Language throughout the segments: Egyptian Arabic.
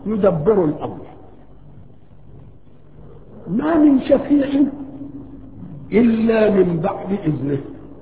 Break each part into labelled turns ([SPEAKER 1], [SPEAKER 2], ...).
[SPEAKER 1] يدبر الامر ما من شفيع الا من بعد اذنه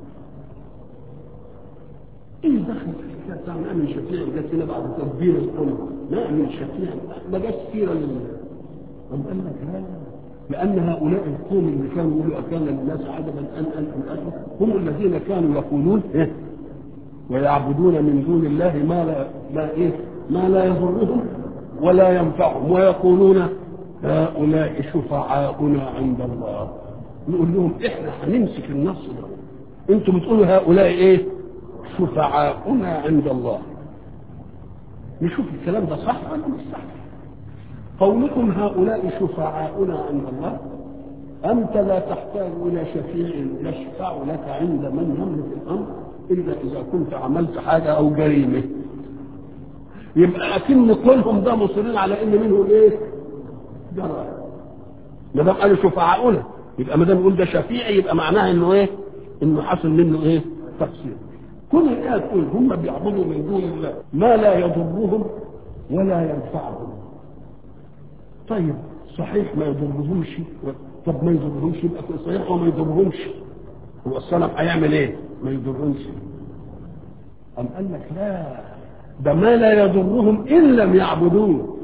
[SPEAKER 1] ايه دخل الحكايه ما من شفيع جت هنا بعد تدبير الامر ما من شفيع ما جاش سيره لل طب قال لك لا لأن هؤلاء القوم اللي كانوا يقولوا أكان الناس عجبا أن أن أن هم الذين كانوا يقولون إيه ويعبدون من دون الله ما لا ما إيه ما لا يضرهم ولا ينفعهم ويقولون هؤلاء شفعاؤنا عند الله نقول لهم احنا هنمسك النص ده انتم بتقولوا هؤلاء ايه شفعاؤنا عند الله نشوف الكلام ده صح ولا مش صح قولكم هؤلاء شفعاؤنا عند الله أنت لا تحتاج إلى شفيع يشفع لك عند من يملك الأمر إلا إذا كنت عملت حاجة أو جريمة يبقى أكن كلهم ده مصرين على إن منهم إيه؟ جرائم ما دام قالوا شفعاؤنا يبقى ما دام يقول ده شفيعي يبقى معناها إنه إيه؟ إنه حصل منه إيه؟ تقصير كل الآية تقول هم بيعبدوا من دون الله ما لا يضرهم ولا ينفعهم طيب صحيح ما يضرهمش طب ما يضرهمش يبقى صحيح وما يضرهمش هو الصنم هيعمل ايه؟ ما يضرهمش أم قال لك لا ده ما لا يضرهم إن لم يعبدوه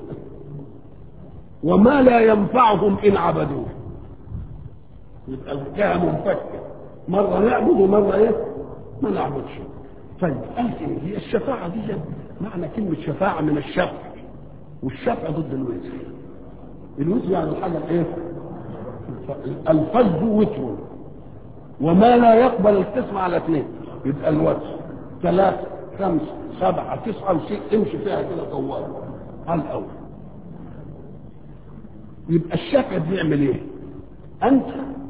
[SPEAKER 1] وما لا ينفعهم إن عبدوه يبقى الحكاية منفكة مرة نعبد ومرة إيه؟ ما نعبدش طيب قال إيه؟ هي الشفاعة دي معنى كلمة شفاعة من الشفع والشفع ضد الوزر الوتر يعني الحاجة الايه الفج وتر وما لا يقبل القسم على اثنين يبقى الوتر ثلاثة خمسة سبعة تسعة وشيء امشي فيها كده طوال على الأول يبقى الشفع بيعمل ايه؟ أنت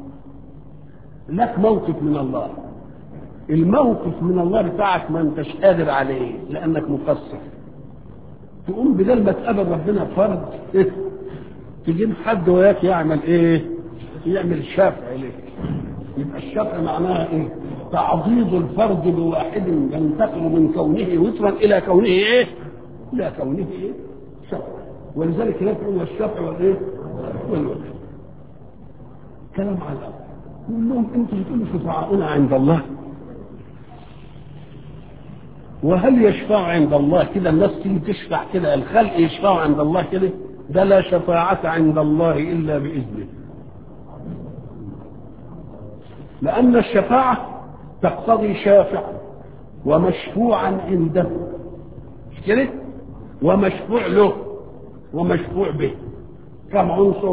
[SPEAKER 1] لك موقف من الله الموقف من الله بتاعك ما انتش قادر عليه لأنك مقصر تقوم بدل ما تقابل ربنا فرد إيه؟ تجيب حد وياك يعمل ايه يعمل شفع لك يبقى الشفع معناها ايه تعضيد الفرد بواحد ينتقل من كونه وترا الى كونه ايه الى كونه ايه شفع ولذلك هناك هو الشفع والايه والوتر كلام على الأرض يقول لهم انتم بتقولوا شفعاؤنا عند الله وهل يشفع عند الله كده الناس تيجي تشفع كده الخلق يشفعوا عند الله كده ده لا شفاعة عند الله إلا بإذنه لأن الشفاعة تقتضي شافع ومشفوعا عنده مش كده ومشفوع له ومشفوع به كم عنصر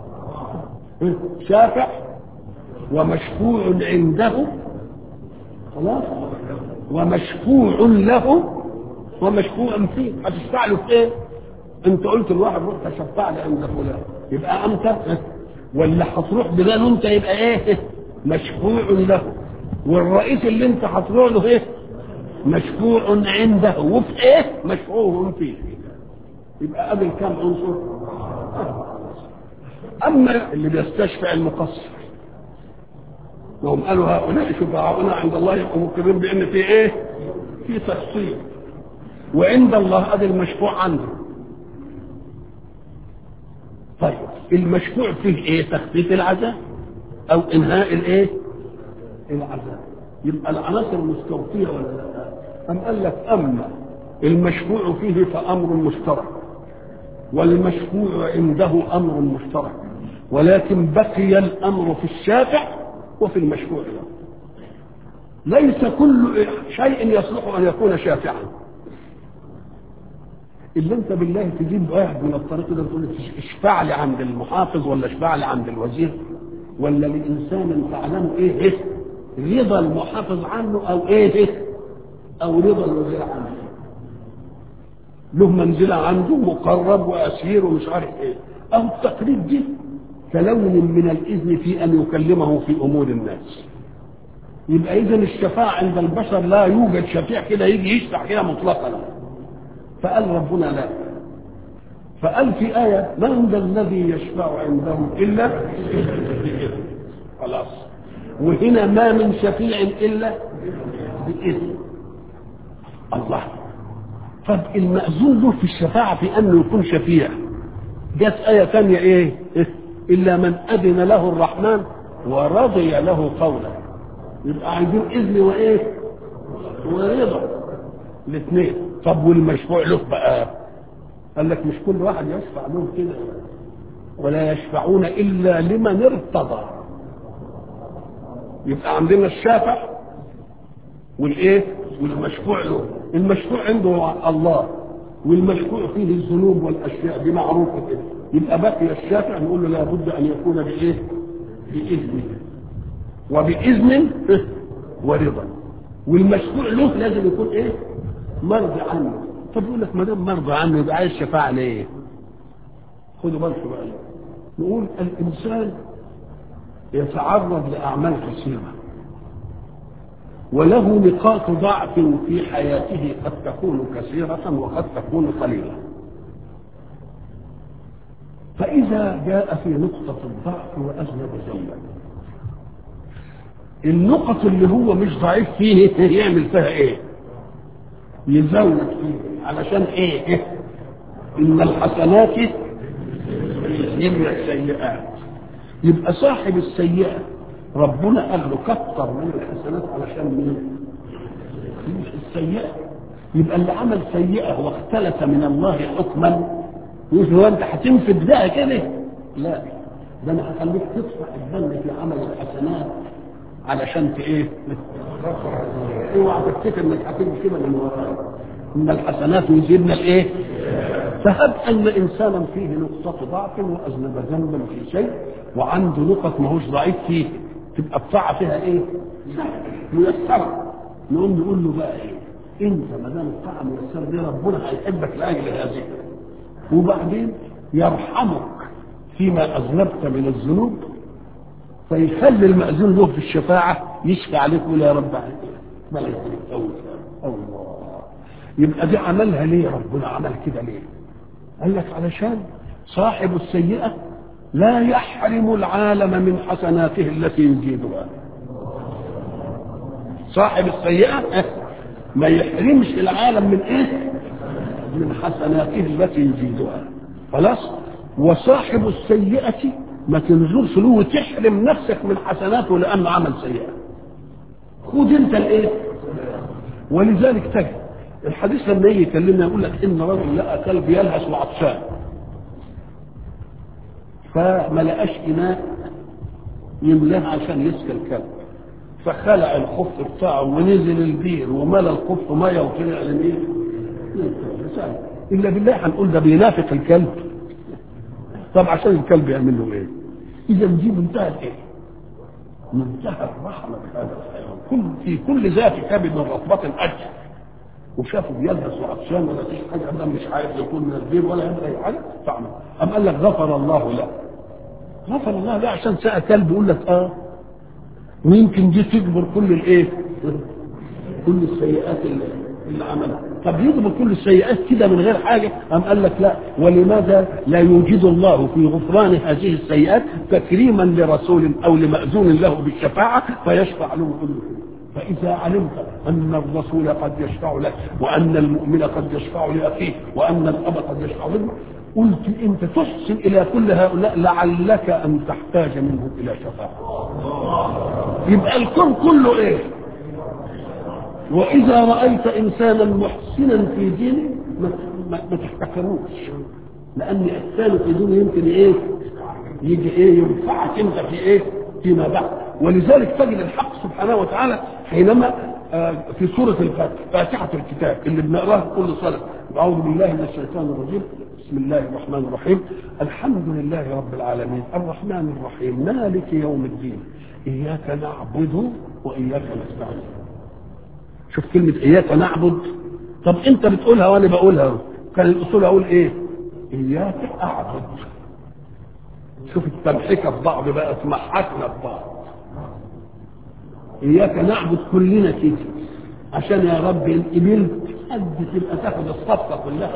[SPEAKER 1] شافع ومشفوع عنده خلاص ومشفوع له ومشفوع فيه هتشفع له في ايه انت قلت الواحد روح تشفع لي عند فلان يبقى انت ولا هتروح بلان انت يبقى ايه مشفوع له والرئيس اللي انت هتروح له ايه مشفوع عنده وفي ايه مشفوع فيه يبقى قبل كم عنصر اما اللي بيستشفع المقصر وهم قالوا هؤلاء شفعاؤنا عند الله يبقوا مقرين بان في ايه في تقصير وعند الله ادي المشفوع عنده طيب المشفوع فيه ايه تخفيف العذاب او انهاء الايه العذاب يبقى العناصر مستوفيه ولا لا ام قال لك اما المشفوع فيه فامر مشترك والمشفوع عنده امر مشترك ولكن بقي الامر في الشافع وفي المشفوع له ليس كل شيء يصلح ان يكون شافعا اللي انت بالله تجيب واحد من الطريق ده تقول اشفع لي عند المحافظ ولا اشفع لي عند الوزير ولا لانسان تعلمه ايه إيه؟ رضا المحافظ عنه او ايه إيه؟ او رضا الوزير عنه له منزله عنده مقرب واسير ومش عارف ايه او التقريب دي كلون من الاذن في ان يكلمه في امور الناس يبقى اذا الشفاعه عند البشر لا يوجد شفيع كده يجي يشفع كده مطلقا فقال ربنا لا فقال في آية من ذا الذي يشفع عنده إلا بإذن خلاص وهنا ما من شفيع إلا بإذن الله طب المأذون له في الشفاعة في أنه يكون شفيع جت آية ثانية إيه؟ إلا من أذن له الرحمن ورضي له قولا يبقى عايزين إذن وإيه؟ ورضا الاثنين طب والمشفوع له بقى قال لك مش كل واحد يشفع له كده ولا يشفعون إلا لمن ارتضى يبقى عندنا الشافع والايه والمشفوع له المشفوع عنده الله والمشفوع فيه الذنوب والاشياء دي معروفه كده يبقى بقي الشافع نقول له لابد ان يكون بايه باذن وباذن ورضا والمشفوع له لازم يكون ايه مرضي عنه طب يقول لك ما دام مرضى عنه يبقى عايز شفاعه ليه خدوا بالكم بقى نقول الانسان يتعرض لاعمال كثيره وله نقاط ضعف في حياته قد تكون كثيرة وقد تكون قليلة فإذا جاء في نقطة الضعف وأذنب ذنبا النقط اللي هو مش ضعيف فيه يعمل فيها ايه يزود فيه علشان ايه ان الحسنات يذهبن السيئات يبقى صاحب السيئة ربنا قال له كتر من الحسنات علشان مين؟ مش السيئة يبقى اللي عمل سيئة واختلف من الله حكما يقول هو انت هتنفذ ده كده؟ لا ده انا هخليك تدفع الدم في عمل الحسنات علشان ت ايه؟ اوعى تفتكر انك هتمشي كده من ورايا ان الحسنات يذهبن الايه؟ فهب ان انسانا فيه نقطة ضعف واذنب ذنبا في شيء وعنده نقط ماهوش ضعيف فيه تبقى الطاعة فيها ايه؟ ميسرة نقوم نقول له بقى ايه؟ انت ما دام الطاعة ميسرة دي ربنا هيحبك لاجل هذه وبعدين يرحمك فيما اذنبت من الذنوب فيخلي المأذون له في الشفاعة يشفع عليك ويقول يا رب عليك الله يبقى دي عملها ليه ربنا عمل كده ليه؟ قال لك علشان صاحب السيئة لا يحرم العالم من حسناته التي يجيدها صاحب السيئة ما يحرمش العالم من ايه من حسناته التي يجيدها خلاص وصاحب السيئة ما تنظرش له وتحرم نفسك من حسناته لأنه عمل سيئة خد انت الايه ولذلك تجد الحديث لما يجي يكلمنا يقول لك ان رجل لقى كلب يلهث وعطشان فما لقاش اناء يملاه عشان يسقي الكلب فخلع الخف بتاعه ونزل البير وملى الخف ميه وطلع لمين؟ الا بالله هنقول ده بينافق الكلب طب عشان الكلب يعمل له ايه؟ اذا دي منتهى الايه؟ منتهى الرحمه بهذا الحيوان كل في كل ذات كبد رطبه اجر وشافه بيلبس وعطشان ولا فيش حاجه ابدا مش عارف يكون من البير ولا يعمل اي حاجه فاعمل ام قال لك غفر الله له غفر الله له عشان ساعه كلب يقول لك اه ويمكن دي تجبر كل الايه؟ كل السيئات اللي, اللي عملها طب يجبر كل السيئات كده من غير حاجه ام قال لك لا ولماذا لا يوجد الله في غفران هذه السيئات تكريما لرسول او لمأذون له بالشفاعه فيشفع له كل شيء فإذا علمت أن الرسول قد يشفع لك وأن المؤمن قد يشفع لأخيه وأن الأب قد يشفع لابنه قلت أنت تحسن إلى كل هؤلاء لعلك أن تحتاج منهم إلى شفاعة يبقى الكون كله إيه وإذا رأيت إنسانا محسنا في دينه ما, ما, ما تحتكروش لأن إحسانه في دينه يمكن إيه يجي إيه ينفعك أنت في إيه فيما بعد ولذلك تجد الحق سبحانه وتعالى حينما في سورة الفاتحة فاتحة الكتاب اللي بنقراها كل صلاة أعوذ بالله من الشيطان الرجيم بسم الله الرحمن الرحيم الحمد لله رب العالمين الرحمن الرحيم مالك يوم الدين إياك نعبد وإياك نستعين شوف كلمة إياك نعبد طب أنت بتقولها وأنا بقولها كان الأصول أقول إيه إياك أعبد شوف التمحكة في بعض بقى تمحكنا في بعض إياك نعبد كلنا كده عشان يا رب إن قبلت قد تبقى تاخد الصفقة كلها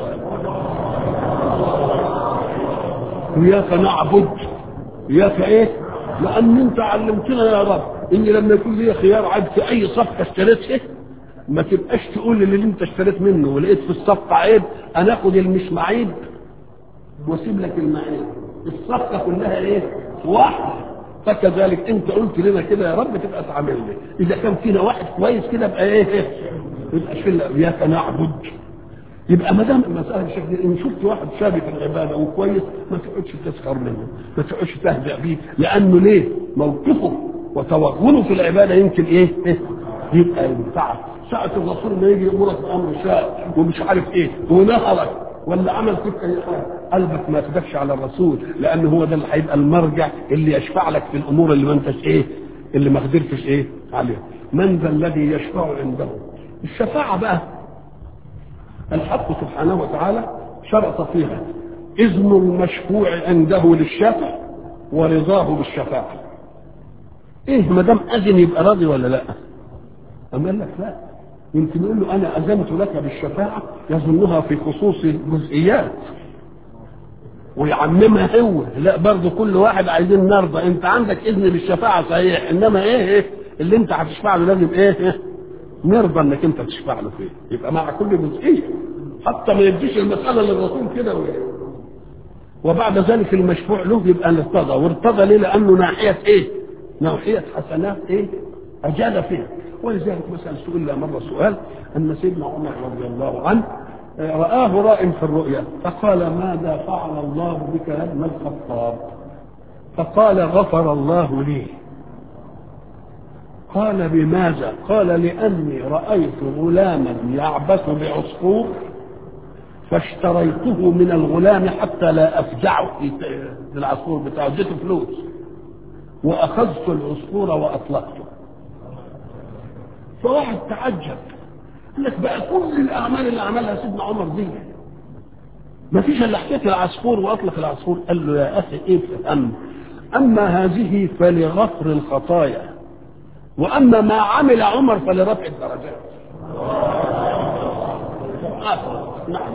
[SPEAKER 1] إياك نعبد إياك إيه؟ لأن أنت علمتنا يا رب إن لما يكون لي خيار عبد في أي صفقة اشتريتها ما تبقاش تقول اللي انت اشتريت منه ولقيت في الصفقه عيب انا اخد المش معيب واسيب لك المعيب الصفقه كلها ايه واحده فكذلك انت قلت لنا كده يا رب تبقى تعامل لي اذا كان فينا واحد كويس كده يبقى ايه يبقى شله اياك نعبد يبقى ما دام المساله بالشكل ان شفت واحد شابي في العباده وكويس ما تقعدش تسخر منه ما تقعدش تهزأ بيه لانه ليه موقفه وتوغله في العباده يمكن ايه, إيه؟ يبقى ينفعك ساعة الرسول ما يجي يامرك بامر شاء ومش عارف ايه ونهرك ولا عمل فيك اي حاجه قلبك ما يتدفش على الرسول لان هو ده اللي هيبقى المرجع اللي يشفع لك في الامور اللي ما انتش ايه اللي ما قدرتش ايه عليها من ذا الذي يشفع عنده الشفاعه بقى الحق سبحانه وتعالى شرط فيها اذن المشفوع عنده للشافع ورضاه بالشفاعه ايه ما دام اذن يبقى راضي ولا لا أم قال لك لا يمكن يقول له انا اذنت لك بالشفاعه يظنها في خصوص الجزئيات ويعممها هو لا برضه كل واحد عايزين نرضى انت عندك اذن بالشفاعه صحيح انما ايه ايه اللي انت هتشفع له لازم ايه, إيه نرضى انك انت تشفع له فيه يبقى مع كل جزئيه حتى ما يديش المساله للرسول كده وبعد ذلك المشفوع له يبقى ارتضى وارتضى ليه لانه ناحيه ايه ناحيه حسنات ايه اجاد فيها ولذلك مثلا سئل مره سؤال ان سيدنا عمر رضي الله عنه رآه رائم في الرؤيا فقال ماذا فعل الله بك يا ابن الخطاب فقال غفر الله لي قال بماذا قال لأني رأيت غلاما يعبث بعصفور فاشتريته من الغلام حتى لا أفجعه في العصفور بتاعه اديته فلوس وأخذت العصفور وأطلقته فواحد تعجب قال لك بقى كل الأعمال اللي عملها سيدنا عمر دي ما فيش الا حكايه العصفور واطلق العصفور قال له يا اخي ايه فهم اما هذه فلغفر الخطايا واما ما عمل عمر فلرفع الدرجات نعم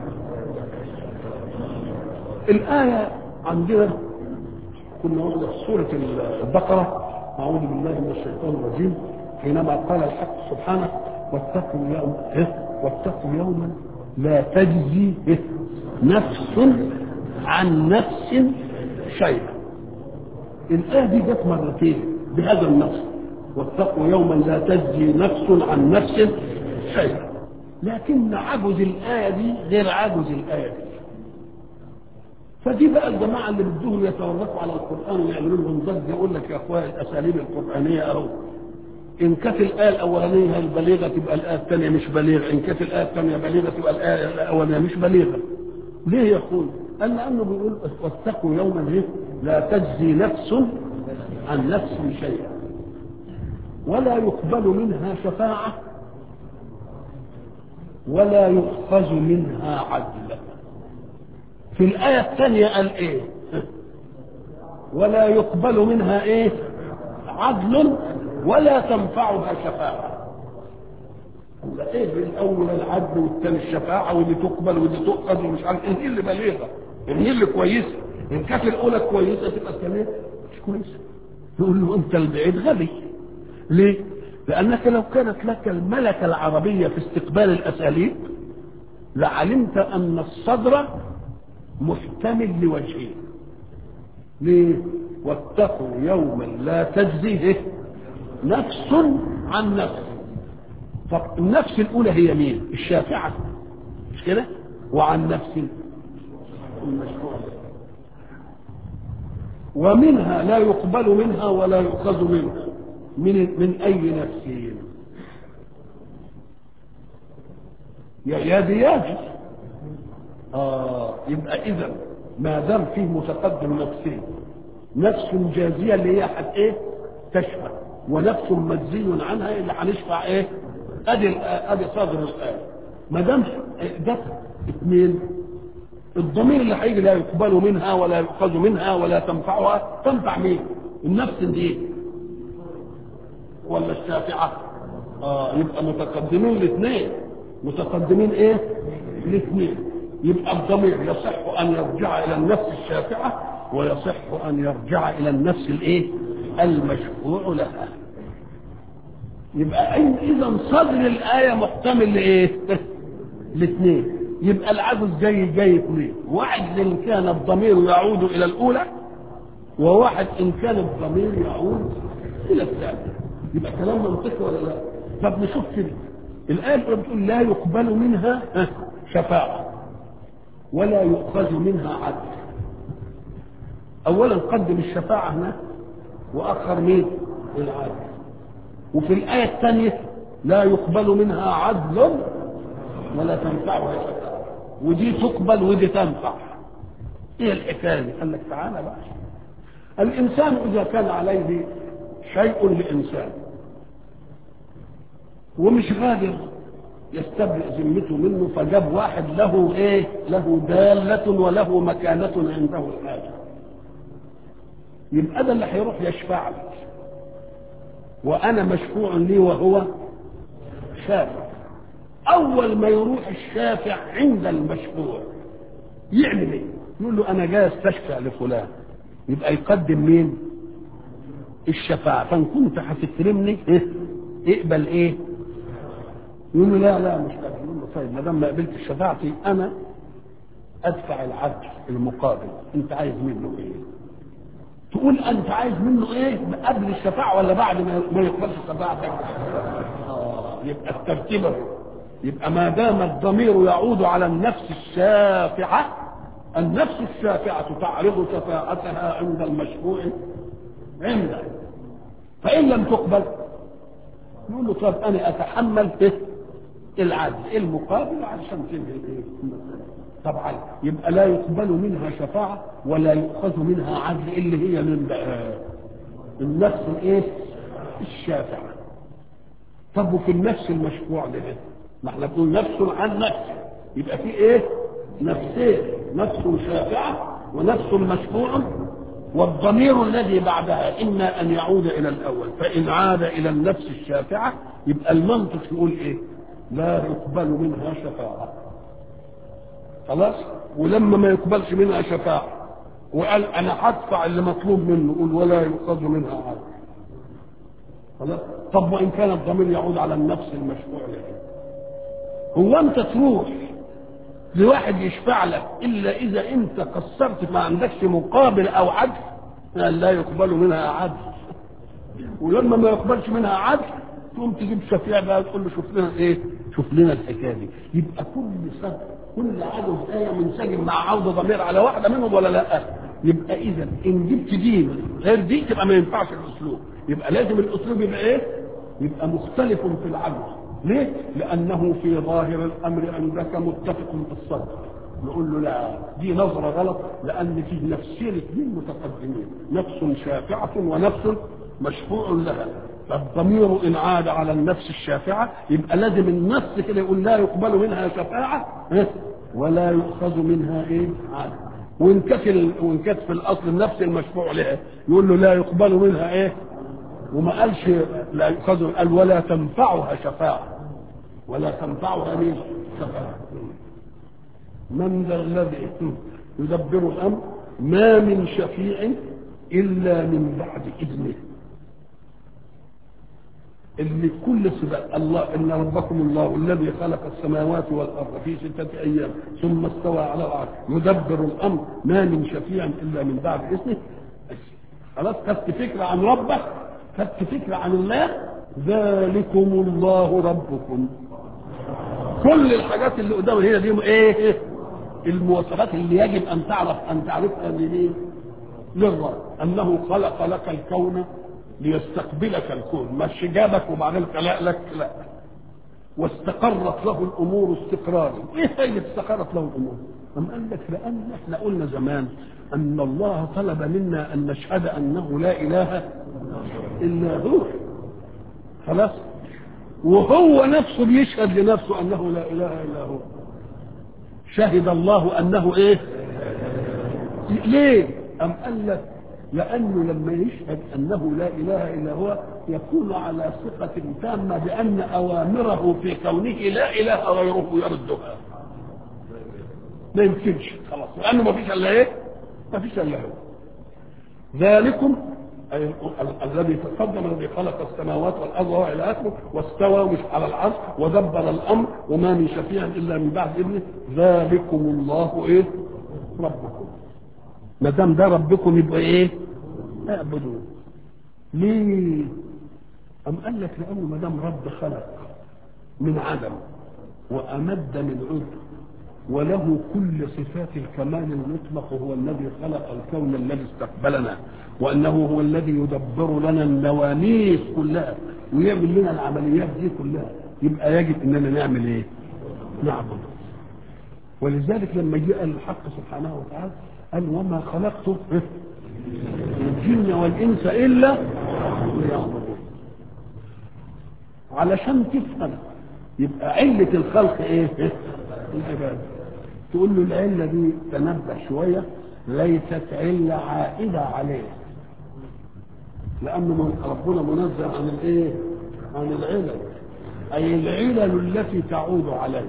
[SPEAKER 1] الآية عندنا كنا قلنا في سورة البقرة أعوذ بالله من الشيطان الرجيم حينما قال الحق سبحانه واتقوا يوم واتقوا يوما لا تجزي نفس عن نفس شيئا الآية دي جت مرتين بهذا النص واتقوا يوما لا تجزي نفس عن نفس شيئا لكن عجز الآية دي غير عجز الآية دي فدي بقى الجماعة اللي بدهم يتورطوا على القرآن ويعملوا لهم ضجة يقول لك يا اخويا الأساليب القرآنية أهو إن كانت الآية الأولانية البليغة تبقى الآية الثانية مش بليغة إن كانت الآية الثانية بليغة تبقى الآية الأولانية مش بليغة ليه يا أخوي؟ قال لأنه بيقول واتقوا يوما إيه؟ لا تجزي نفس عن نفس شيئا ولا يقبل منها شفاعة ولا يؤخذ منها عدل في الآية الثانية قال إيه ولا يقبل منها إيه عدل ولا تنفعها شفاعة ايه الاول العدل والثاني الشفاعة واللي تقبل واللي تؤخذ ومش عارف ايه اللي بليغة ايه اللي كويسة ان كانت الاولى كويسة تبقى الثانية مش كويسة يقول له انت البعيد غبي ليه؟ لانك لو كانت لك الملكة العربية في استقبال الاساليب لعلمت ان الصدر محتمل لوجهين ليه؟ واتقوا يوما لا تجزي نفس عن نفس طب النفس الاولى هي مين الشافعه مش كده وعن نفس المشروع ومنها لا يقبل منها ولا يؤخذ منها من من اي نفس يا يا دياج اه يبقى اذا ما دام فيه متقدم نفسين نفس جازيه اللي هي حت ايه تشفع ونفس مجزي عنها اللي هنشفع ايه ادي ادي صدر الايه ما دام جت اثنين الضمير اللي هيجي لا يقبل منها ولا يؤخذ منها ولا تنفعها تنفع مين النفس دي ولا الشافعه اه يبقى متقدمين الاثنين متقدمين ايه الاثنين يبقى الضمير يصح ان يرجع الى النفس الشافعه ويصح ان يرجع الى النفس الايه المشفوع لها يبقى اذا صدر الايه محتمل لايه الاثنين يبقى العجز جاي جاي اثنين واحد ان كان الضمير يعود الى الاولى وواحد ان كان الضمير يعود الى الثانيه يبقى كلام منطقي ولا لا طب نشوف كده الايه اللي بتقول لا يقبل منها شفاعه ولا يؤخذ منها عدل اولا قدم الشفاعه هنا واخر مين العدل وفي الايه الثانيه لا يقبل منها عدل ولا تنفعها شفاعه ودي تقبل ودي تنفع ايه الحكايه دي قال لك تعالى بقى الانسان اذا كان عليه شيء لانسان ومش قادر يستبرئ ذمته منه فجاب واحد له ايه له دالة وله مكانة عنده الحاجة يبقى ده اللي هيروح يشفع لك وانا مشفوع لي وهو شافع اول ما يروح الشافع عند المشفوع يعمل ايه يقول له انا جاي استشفع لفلان يبقى يقدم مين الشفاعة فان كنت هتكرمني إيه؟ اقبل ايه يقول له لا لا مش قادر يقول له طيب ما دام ما قبلت شفاعتي انا ادفع العدل المقابل انت عايز منه ايه تقول انت عايز منه ايه قبل الشفاعه ولا بعد ما ما يقبلش شفاعتك اه يبقى الترتيب اهو. يبقى ما دام الضمير يعود على النفس الشافعه النفس الشافعه تعرض شفاعتها عند المشروع عنده فان لم تقبل يقول له طب انا اتحمل به العدل المقابل علشان تنهي ايه طبعا يبقى لا يقبل منها شفاعة ولا يؤخذ منها عدل اللي هي من بقى النفس الايه الشافعة طب وفي النفس المشفوع له ما احنا بنقول نفس عن نفس يبقى في ايه نفسين نفس شافعة ونفس مشفوع والضمير الذي بعدها إما أن يعود إلى الأول فإن عاد إلى النفس الشافعة يبقى المنطق يقول إيه لا يقبل منها شفاعة خلاص ولما ما يقبلش منها شفاعة وقال أنا هدفع اللي مطلوب منه يقول ولا يؤخذ منها عدل خلاص طب وإن كان الضمير يعود على النفس المشفوع له هو أنت تروح لواحد يشفع لك الا اذا انت قصرت ما عندكش مقابل او عدل لا يقبل منها عدل ولما ما يقبلش منها عدل تقوم تجيب شفيع بقى تقول له شوف لنا ايه شوف لنا الحكايه دي يبقى كل صدر كل عدد ايه منسجم مع عوده ضمير على واحده منهم ولا لا يبقى اذا ان جبت دي غير دي تبقى ما ينفعش الاسلوب يبقى لازم الاسلوب يبقى ايه يبقى مختلف في العدل ليه؟ لأنه في ظاهر الأمر عندك متفق في الصدر نقول له لا دي نظرة غلط لأن فيه نفسين اثنين متقدمين نفس شافعة ونفس مشفوع لها فالضمير إن عاد على النفس الشافعة يبقى لازم النص كده يقول لا يقبل منها شفاعة ولا يؤخذ منها إيه عاد وإن كانت وإن كانت في الأصل النفس المشفوع لها يقول له لا يقبل منها إيه وما قالش لا يؤخذ قال ولا تنفعها شفاعة ولا تنفعها مين شفاعة من ذا الذي يدبر الأمر ما من شفيع إلا من بعد إذنه اللي كل سبب الله ان ربكم الله الذي خلق السماوات والارض في سته ايام ثم استوى على العرش يدبر الامر ما من شفيع الا من بعد اذنه خلاص خدت فكره عن ربك خدت فكره عن الله ذلكم الله ربكم كل الحاجات اللي قدام هنا دي ايه المواصفات اللي يجب ان تعرف ان تعرفها لمين للرب انه خلق لك الكون ليستقبلك الكون مش جابك وبعدين خلق لك لا واستقرت له الامور استقرارا ايه هي استقرت له الامور أم قال لك لان احنا قلنا زمان ان الله طلب منا ان نشهد انه لا اله الا هو خلاص وهو نفسه بيشهد لنفسه انه لا اله الا هو شهد الله انه ايه ليه ام قال لك لانه لما يشهد انه لا اله الا هو يكون على ثقه تامه بان اوامره في كونه لا اله غيره يردها ما يمكنش خلاص لانه ما فيش الا ايه ما فيش الا هو ذلكم أي ال- الذي تقدم الذي خلق السماوات والارض وهو الى اخره واستوى مش على العرش ودبر الامر وما من شفيع الا من بعد اذنه ذلكم الله ايه؟ ربكم ما دام ده ربكم يبقى ايه؟ اعبدوه ليه؟ أم قال لك لأنه ما دام رب خلق من عدم وأمد من عذر وله كل صفات الكمال المطلق هو الذي خلق الكون الذي استقبلنا وأنه هو الذي يدبر لنا النواميس كلها ويعمل لنا العمليات دي كلها يبقى يجب أننا نعمل إيه؟ نعبد ولذلك لما جاء الحق سبحانه وتعالى قال وما خلقت الجن والإنس إلا ليعبدون علشان تفهم يبقى علة الخلق ايه؟ العبادة تقول له العلة دي تنبه شوية ليست علة عائدة عليه لأنه من- ربنا منزه عن الايه؟ عن العلل أي العلل التي تعود عليه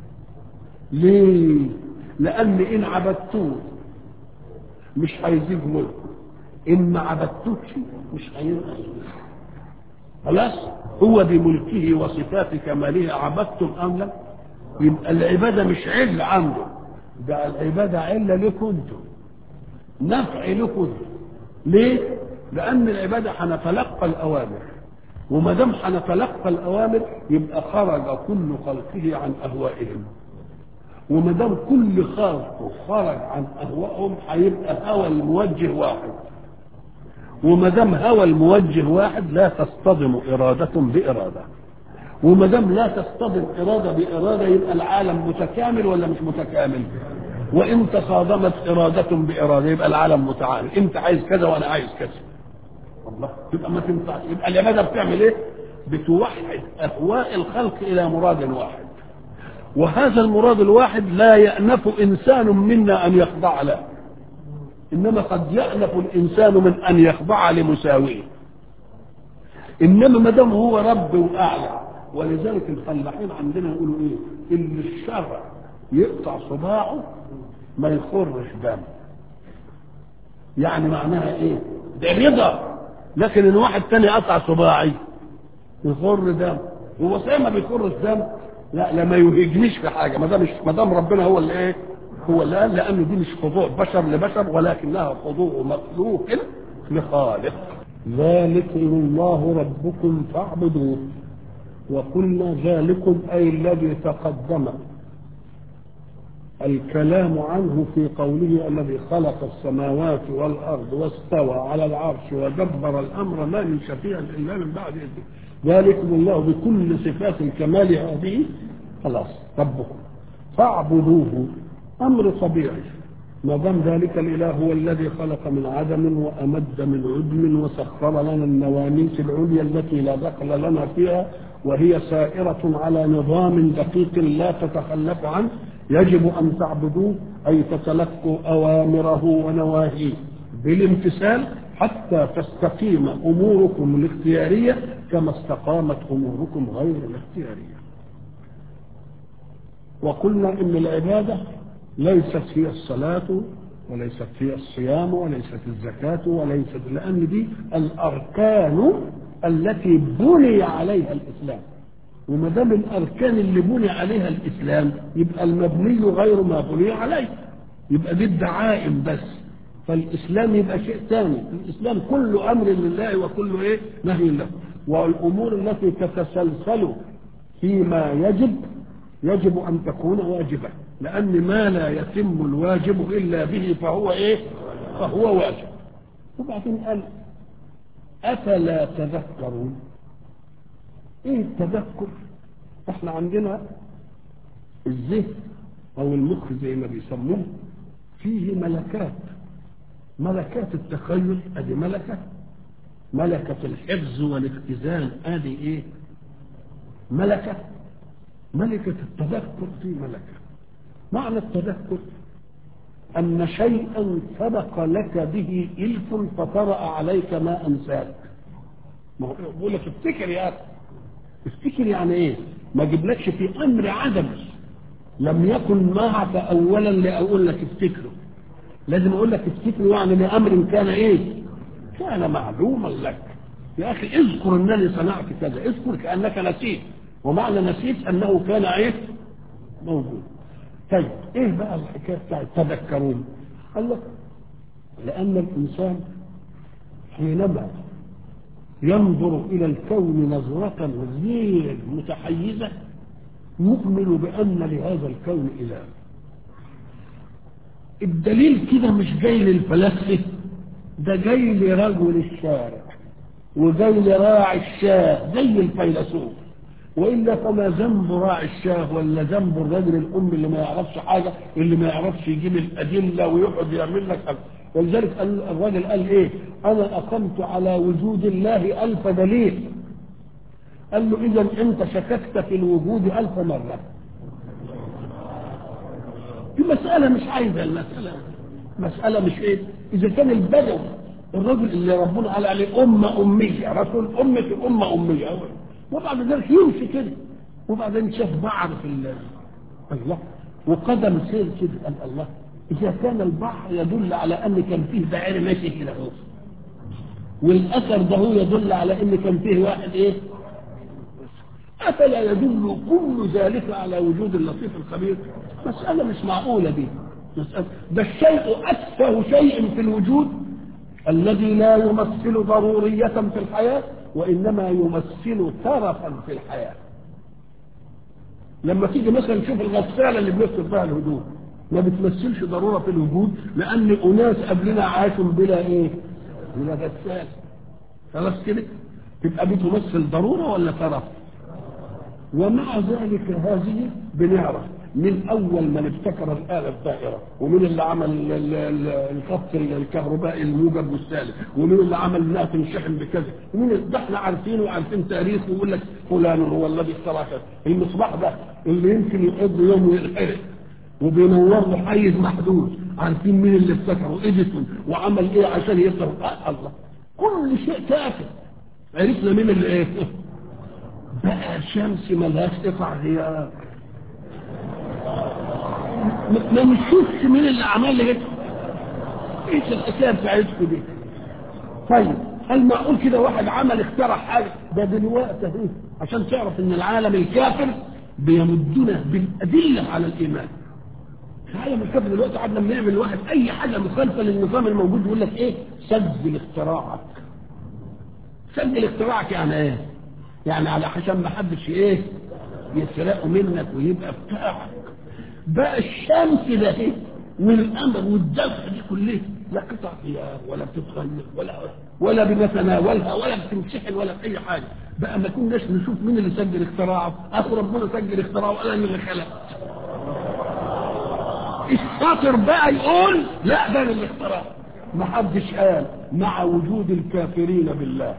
[SPEAKER 1] ليه؟ لأن إن عبدتوه مش هيزيد ملكه إن ما عبدتوش مش هينقص خلاص هو بملكه وصفات كماله عبدتم ام لا يبقى العباده مش عله عنده ده العباده عله لكم انتم نفع لكم انتم. ليه لان العباده هنتلقى الاوامر وما دام هنتلقى الاوامر يبقى خرج كل خلقه عن اهوائهم وما دام كل خلقه خرج عن اهوائهم هيبقى هوى الموجه واحد وما دام هوى الموجه واحد لا تصطدم إرادة بإرادة وما دام لا تصطدم إرادة بإرادة يبقى العالم متكامل ولا مش متكامل وإن تصادمت إرادة بإرادة يبقى العالم متعامل أنت عايز كذا وأنا عايز كذا الله يبقى ما تنفعش يبقى العبادة بتعمل إيه؟ بتوحد أهواء الخلق إلى مراد واحد وهذا المراد الواحد لا يأنف إنسان منا أن يخضع له انما قد يألف الانسان من ان يخضع لمساويه انما ما دام هو رب واعلى ولذلك الفلاحين عندنا يقولوا ايه ان الشرع يقطع صباعه ما يخرش دم يعني معناها ايه ده رضا لكن ان واحد تاني قطع صباعي يخر دم هو صحيح ما بيخرش دم لا لا ما يهجنيش في حاجه ما دام ما دام ربنا هو اللي ايه هو اللي قال لان دي مش خضوع بشر لبشر ولكنها خضوع مخلوق لخالق ذلكم الله ربكم فاعبدوه وقلنا ذلكم اي الذي تقدم الكلام عنه في قوله الذي خلق السماوات والارض واستوى على العرش ودبر الامر ما من شفيع الا من بعد اذنه ذلكم الله بكل صفات الكمال هذه خلاص ربكم فاعبدوه امر طبيعي ما دام ذلك الاله هو الذي خلق من عدم وامد من عدم وسخر لنا النواميس العليا التي لا دخل لنا فيها وهي سائره على نظام دقيق لا تتخلف عنه يجب ان تعبدوه اي تتلقوا اوامره ونواهيه بالامتثال حتى تستقيم اموركم الاختياريه كما استقامت اموركم غير الاختياريه وقلنا ان العباده ليست هي الصلاة وليست هي الصيام وليست الزكاة وليست لأن دي الأركان التي بني عليها الإسلام وما دام الأركان اللي بني عليها الإسلام يبقى المبني غير ما بني عليه يبقى دي الدعائم بس فالإسلام يبقى شيء ثاني الإسلام كل أمر لله وكل إيه نهي له والأمور التي تتسلسل فيما يجب يجب أن تكون واجبة لأن ما لا يتم الواجب إلا به فهو إيه؟ فهو واجب وبعدين قال أفلا تذكرون إيه التذكر؟ إحنا عندنا الذهن أو المخ زي ما بيسموه فيه ملكات ملكات التخيل أدي ملكة ملكة الحفظ والاختزال أدي إيه؟ ملكة ملكة التذكر في ملكة معنى التذكر أن شيئا سبق لك به إلف فطرأ عليك ما أنساك ما هو بيقول لك افتكر يا أخي افتكر يعني إيه؟ ما جبلكش في أمر عدم لم يكن معك أولا لأقول لك افتكره لازم أقول لك افتكره يعني لأمر كان إيه؟ كان معلوما لك يا اخي اذكر انني صنعت كذا اذكر كانك نسيت ومعنى نسيت انه كان ايه موجود طيب ايه بقى الحكايه بتاعت تذكرون قال لك لان الانسان حينما ينظر الى الكون نظره غير متحيزه يؤمن بان لهذا الكون اله الدليل كده مش جاي للفلاسفه ده جاي لرجل الشارع وجاي لراعي الشاه زي الفيلسوف والا فما ذنب راعي الشاه ولا ذنب الرجل الام اللي ما يعرفش حاجه اللي ما يعرفش يجيب الادله ويقعد يعمل لك حاجة. ولذلك قال الراجل قال ايه انا اقمت على وجود الله الف دليل قال له اذا انت شككت في الوجود الف مره دي مساله مش عايزه المساله مساله مش ايه اذا كان البدو الرجل اللي ربنا قال عليه امه اميه رسول امه امه اميه وبعد ذلك يمشي كده وبعدين شاف بعر في ال- الله وقدم سير كده قال الله اذا كان البحر يدل على ان كان فيه بعير ماشي كده اهو والاثر ده هو يدل على ان كان فيه واحد ايه افلا يدل كل ذلك على وجود اللطيف الخبير مساله مش معقوله دي مسألة ده الشيء أتفه شيء في الوجود الذي لا يمثل ضرورية في الحياة وإنما يمثل ترفا في الحياة لما تيجي مثلا تشوف الغسالة اللي بنغسل بها الهدوم ما بتمثلش ضرورة في الوجود لأن أناس قبلنا عاشوا بلا إيه؟ بلا غسالة خلاص كده تبقى بتمثل ضرورة ولا ترف؟ ومع ذلك هذه بنعرف من اول من ابتكر الاله الدائره ومن اللي عمل ال- ال- ال- الخط الكهربائي الموجب والسالب ومن اللي عمل انها تنشحن بكذا ومن ده احنا عارفينه وعارفين تاريخه ويقول لك فلان هو الذي اخترع كذا المصباح ده اللي يمكن يقضي يوم وينحرق وبينور له حيز محدود عارفين مين اللي ابتكره اديسون وعمل ايه عشان يقدر آه الله كل شيء تافه عرفنا مين اللي ايه بقى الشمس ملهاش قطع غيار ما- ما نشوفش مين اللي عمل لي كده ايش الحكايه بتاعتكم دي طيب هل معقول كده واحد عمل اخترع حاجه ده دلوقتي اهي عشان تعرف ان العالم الكافر بيمدنا بالادله على الايمان العالم الكافر دلوقتي قعدنا بنعمل واحد اي حاجه مخالفه للنظام الموجود يقول لك ايه سجل اختراعك سجل اختراعك يعني ايه يعني على عشان ما حدش ايه يسرقه منك ويبقى بتاعك بقى الشمس ده ايه والقمر والدفع دي كلها لا قطع غيار ولا بتتغير ولا ولا بنتناولها ولا بتمسحن ولا في اي حاجه بقى ما كناش نشوف مين اللي سجل اختراعه اخو ربنا سجل اختراعه وقال انا اللي خلقت الشاطر بقى يقول لا ده أنا اللي اخترعه ما حدش قال مع وجود الكافرين بالله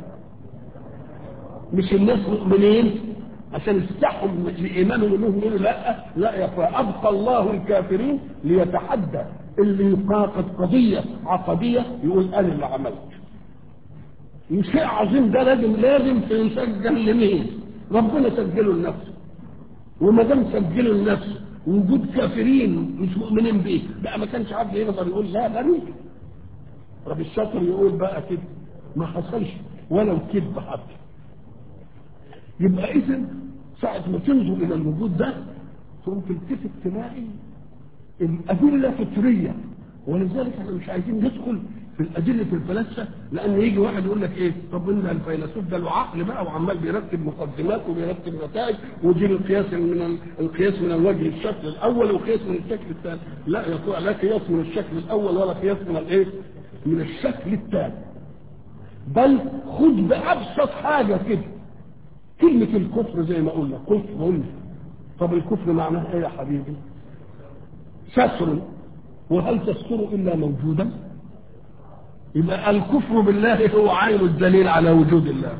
[SPEAKER 1] مش الناس مؤمنين عشان يستحهم لإيمانهم انهم يقولوا لا لا يا اخويا ابقى الله الكافرين ليتحدى اللي يناقض قضيه عقديه يقول انا اللي عملت شيء عظيم ده لازم لازم يسجل لمين؟ ربنا سجله لنفسه وما دام سجله لنفسه وجود كافرين مش مؤمنين بيه بقى ما كانش حد يقدر يقول لا ده مين رب الشاطر يقول بقى كده ما حصلش ولو كذب حتى يبقى اذا ساعة ما تنظر الى الوجود ده تقوم تلتفت تلاقي الادله فطريه ولذلك احنا مش عايزين ندخل في الادله الفلاسفه لان يجي واحد يقول لك ايه طب ان الفيلسوف ده له عقل بقى وعمال بيرتب مقدمات وبيرتب نتائج ودي القياس من ال- القياس من الوجه الشكل الاول وقياس من الشكل الثاني لا يا اخويا لا قياس من الشكل الاول ولا قياس من الايه من الشكل الثاني بل خد بابسط حاجه كده كلمة الكفر زي ما قلنا كفر طب الكفر معناه ايه يا حبيبي ستر وهل تستر الا موجودا يبقى الكفر بالله هو عين الدليل على وجود الله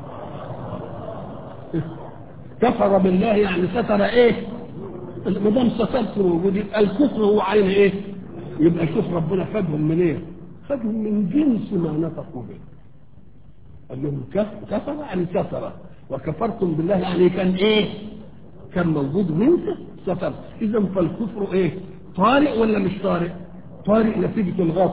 [SPEAKER 1] كفر بالله يعني ستر ايه ما دام سترت وجود يبقى الكفر هو عين ايه يبقى شوف ربنا خدهم من ايه خدهم من جنس ما نطقوا به قال لهم كف- كفر يعني ستر وكفرتم بالله يعني كان ايه كان موجود وانت ستر اذا فالكفر ايه طارئ ولا مش طارئ طارئ نتيجة الغفلة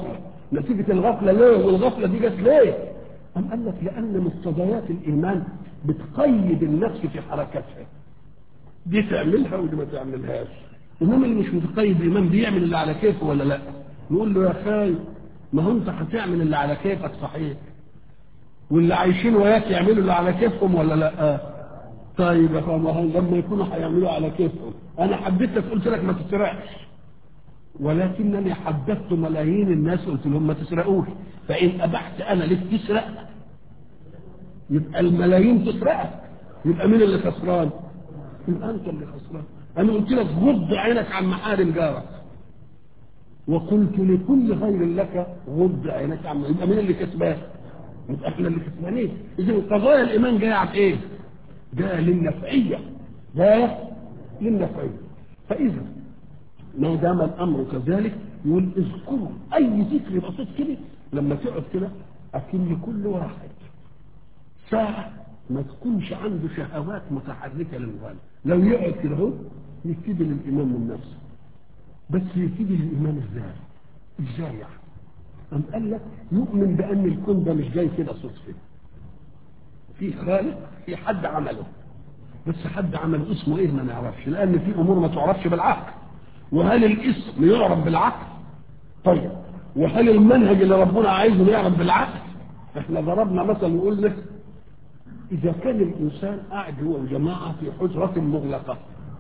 [SPEAKER 1] نتيجة الغفلة ليه والغفلة دي جت ليه أم قال لك لأن مقتضيات الإيمان بتقيد النفس في حركتها دي تعملها ودي ما تعملهاش انما اللي مش متقيد الايمان بيعمل اللي على كيفه ولا لا نقول له يا خاي ما هو انت هتعمل اللي على كيفك صحيح واللي عايشين وياك يعملوا اللي على كيفهم ولا لا طيب يا اخوان ما هو لما يكونوا هيعملوا على كيفهم انا حددتك قلت لك ما تسرقش ولكنني حددت ملايين الناس قلت لهم ما تسرقوش فان ابحت انا ليك تسرق يبقى الملايين تسرقك يبقى مين اللي خسران يبقى انت اللي خسران انا قلت لك غض عينك عن محارم جارك وقلت لكل غير لك غض عينك عن يبقى مين اللي كسبان يبقى احنا اللي كسبانين اذا قضايا الايمان جايه عن ايه جايه للنفعيه جايه للنفعيه فاذا ما دام الامر كذلك يقول اذكروا اي ذكر بسيط كده لما تقعد كده اكن كل واحد ساعه ما تكونش عنده شهوات متحركه للغايه لو يقعد كده اهو يبتدي للايمان من نفسه بس يبتدي للايمان ازاي؟ ازاي يعني؟ أم قال لك يؤمن بأن الكون ده مش جاي كده صدفة في خالق في حد عمله بس حد عمله اسمه ايه ما نعرفش لأن في أمور ما تعرفش بالعقل وهل الاسم يعرف بالعقل طيب وهل المنهج اللي ربنا عايزه يعرف بالعقل احنا ضربنا مثلا نقول لك إذا كان الإنسان قاعد هو وجماعة في حجرة مغلقة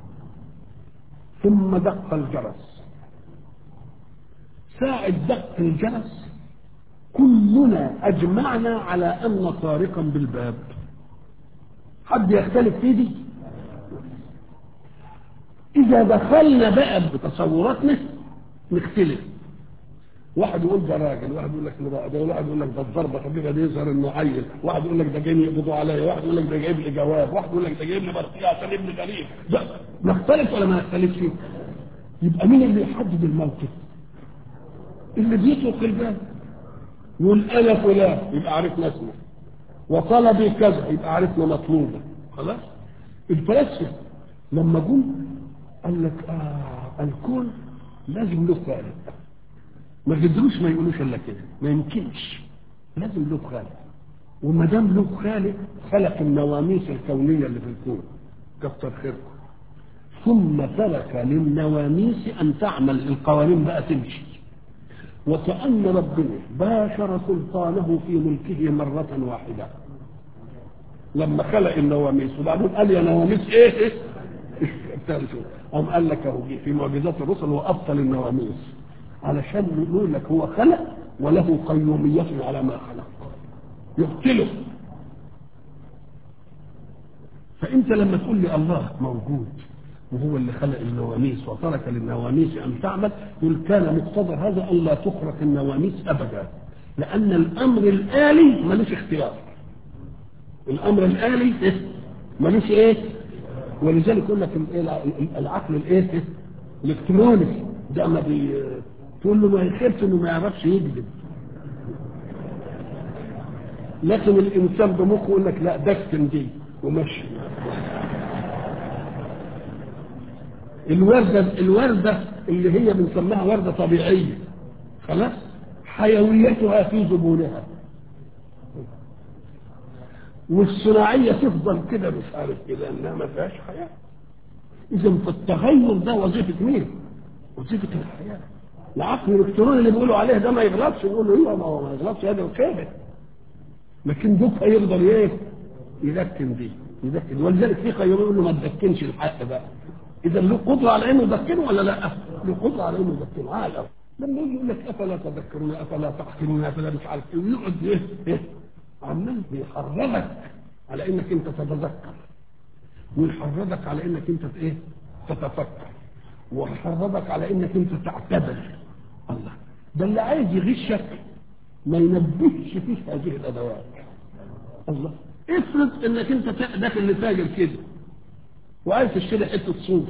[SPEAKER 1] ثم دق الجرس ساعة دق الجرس كلنا أجمعنا على أن طارقا بالباب حد يختلف في دي إذا دخلنا بقى بتصوراتنا نختلف واحد يقول ده راجل واحد يقول لك ده ده واحد يقول لك ده الضربه خفيفه دي يظهر انه عيل واحد يقول لك ده جايين يقبضوا عليا واحد يقول لك ده جايب لي جواب واحد يقول لك ده جايب لي برقيه عشان ابن غريب ده نختلف ولا ما نختلفش يبقى مين اللي يحدد الموقف اللي بيطلق الباب يقول انا فلان يبقى عرفنا اسمه وطلبي كذا يبقى عرفنا مطلوبه خلاص الفلاسفه لما جم قال لك آه الكون لازم له خالق ما قدروش ما يقولوش الا كده ما يمكنش لازم له خالق وما دام له خالق خلق النواميس الكونيه اللي في الكون كتر خيركم ثم ترك للنواميس ان تعمل القوانين بقى تمشي وكأن ربنا باشر سلطانه في ملكه مرة واحدة لما خلق النواميس وبعدين قال يا نواميس ايه ايه قام قال لك اهو في معجزات الرسل وابطل النواميس علشان يقول لك هو خلق وله قيومية على ما خلق يقتله فانت لما تقول لي الله موجود وهو اللي خلق النواميس وترك للنواميس ان تعمل يقول كان مقتضى هذا ان لا تخرق النواميس ابدا لان الامر الالي ملوش اختيار الامر الالي ملوش ايه ولذلك يقول لك العقل الايه الالكتروني ده ما بي تقول له ما يخافش انه ما يعرفش يكذب لكن الانسان بمخه يقول لك لا دكتن دي ومشي الوردة الوردة اللي هي بنسميها وردة طبيعية خلاص حيويتها في زبونها والصناعية تفضل كده مش عارف كده انها ما فيهاش حياة اذا فالتغير ده وظيفة مين؟ وظيفة الحياة العقل الالكتروني اللي بيقولوا عليه ده ما يغلطش نقول له ايوه ما هو ما يغلطش هذا الخيبة لكن دوك هيقدر ايه؟ يدكن دي يدكن ولذلك في قيوم يقول له ما تدكنش الحق بقى اذا له قدره على انه يدكنه ولا لا؟ له قدره على انه يدكنه عالم لما يجي يقول لك افلا تذكرون افلا تعقلون افلا مش عارف ايه ويقعد ايه ايه عمال بيحرضك على انك انت تتذكر ويحرضك على انك انت ايه تتفكر ويحرضك على انك انت تعتبر الله ده اللي عايز يغشك ما ينبهش فيك هذه الادوات الله افرض انك انت داخل لتاجر كده وعايز تشتري حته صوف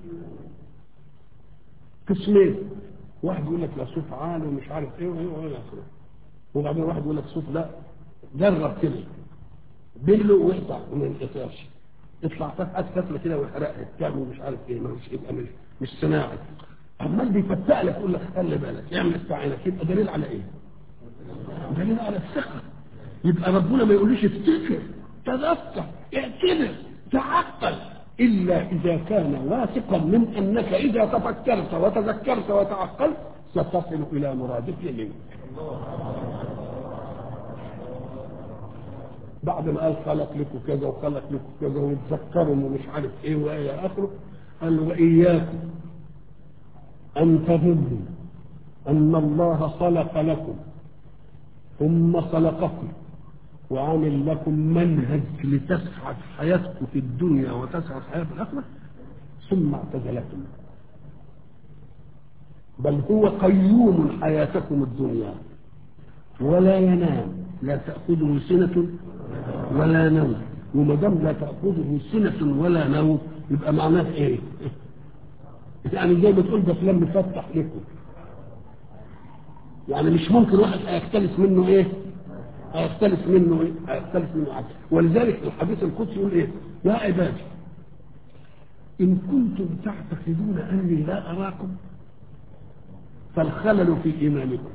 [SPEAKER 1] قسمين واحد يقول لك لا صوف عالي ومش عارف ايه وايه وايه وبعدين واحد يقول لك صوف لا جرب كده بله واقطع من القطاش اطلع فتحه فتله كده ويحرقها تعمل مش عارف ايه مش يبقى مش مش صناعي عمال بيفتق لك يقول لك خلي بالك اعمل استعينك يبقى دليل على ايه؟ دليل على الثقة يبقى ربنا ما يقوليش افتكر تذكر اعتبر تعقل إلا إذا كان واثقا من أنك إذا تفكرت وتذكرت وتعقلت ستصل إلى مرادك منك بعد ما قال خلق لكم كذا وخلق لكم كذا ويتذكروا ومش عارف ايه والى اخره قال واياكم ان تظنوا ان الله خلق لكم ثم خلقكم وعمل لكم منهج لتسعد حياتكم في الدنيا وتسعد حياه في الاخره ثم اعتزلكم بل هو قيوم حياتكم الدنيا ولا ينام لا تأخذه سنة ولا نوم وما دام لا تأخذه سنة ولا نوم يبقى معناه ايه؟ يعني زي ما تقول ده فلان مفتح لكم يعني مش ممكن واحد هيختلف منه ايه؟ هيختلف منه ايه؟ هيختلف منه عبد ولذلك الحديث القدسي يقول ايه؟ يا عبادي إن كنتم تعتقدون أني لا أراكم فالخلل في إيمانكم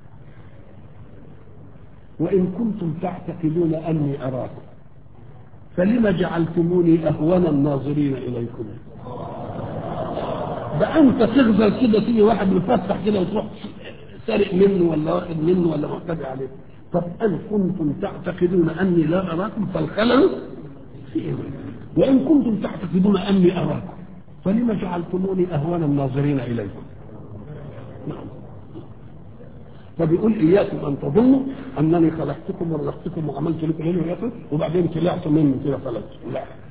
[SPEAKER 1] وإن كنتم تعتقدون أني أراكم فلما جعلتموني أهون الناظرين إليكم ده أنت تغزل كده تيجي واحد مفتح كده وتروح سارق منه ولا واخد منه ولا معتدي عليه طب إن كنتم تعتقدون أني لا أراكم فالخلل في إيمانكم وإن كنتم تعتقدون أني أراكم فلما جعلتموني أهون الناظرين إليكم نعم فبيقول إياكم أن تظنوا أنني خلقتكم ورزقتكم وعملت لكم هنا وياكم وبعدين طلعتم مني كده فلت لا